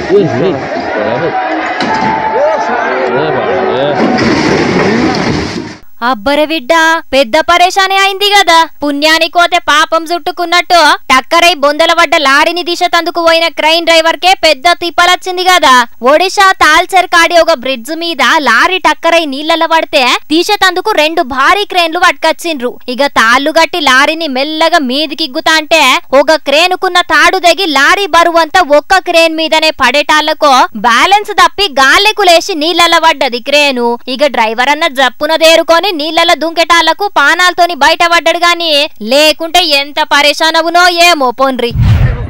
Uy, uy. Bravo. ఏ బాగా అబ్బర బిడ్డ పెద్ద పరేషాని అయింది కదా పుణ్యానికి పోతే పాపం చుట్టుకున్నట్టు టక్కరై బొందల పడ్డ లారీని దిశ తందుకు పోయిన క్రైన్ డ్రైవర్ కే పెద్ద తిప్పలొచ్చింది కదా ఒడిశా తాల్చర్ కాడి ఒక బ్రిడ్జ్ మీద లారీ టక్కరై నీళ్ళలో పడితే దిశ తందుకు రెండు భారీ క్రేన్లు పట్టుకొచ్చిండ్రు ఇక తాళ్లు గట్టి లారీని మెల్లగా మీదికిగ్గుతా అంటే ఒక క్రేనుకున్న తాడు తెగి లారీ బరువంతా ఒక్క క్రేన్ మీదనే పడేటాళ్లకు బ్యాలెన్స్ తప్పి గాల్లెకు లేచి నీళ్ళలో పడ్డది క్రేను ఇక డ్రైవర్ అన్న జప్పున దేరుకొని నీళ్ళలో దుంకెటాళ్లకు పానాలతోని బయటపడ్డాడు గాని లేకుంటే ఎంత పరేషాన్ అవునో ఏమో పోన్రి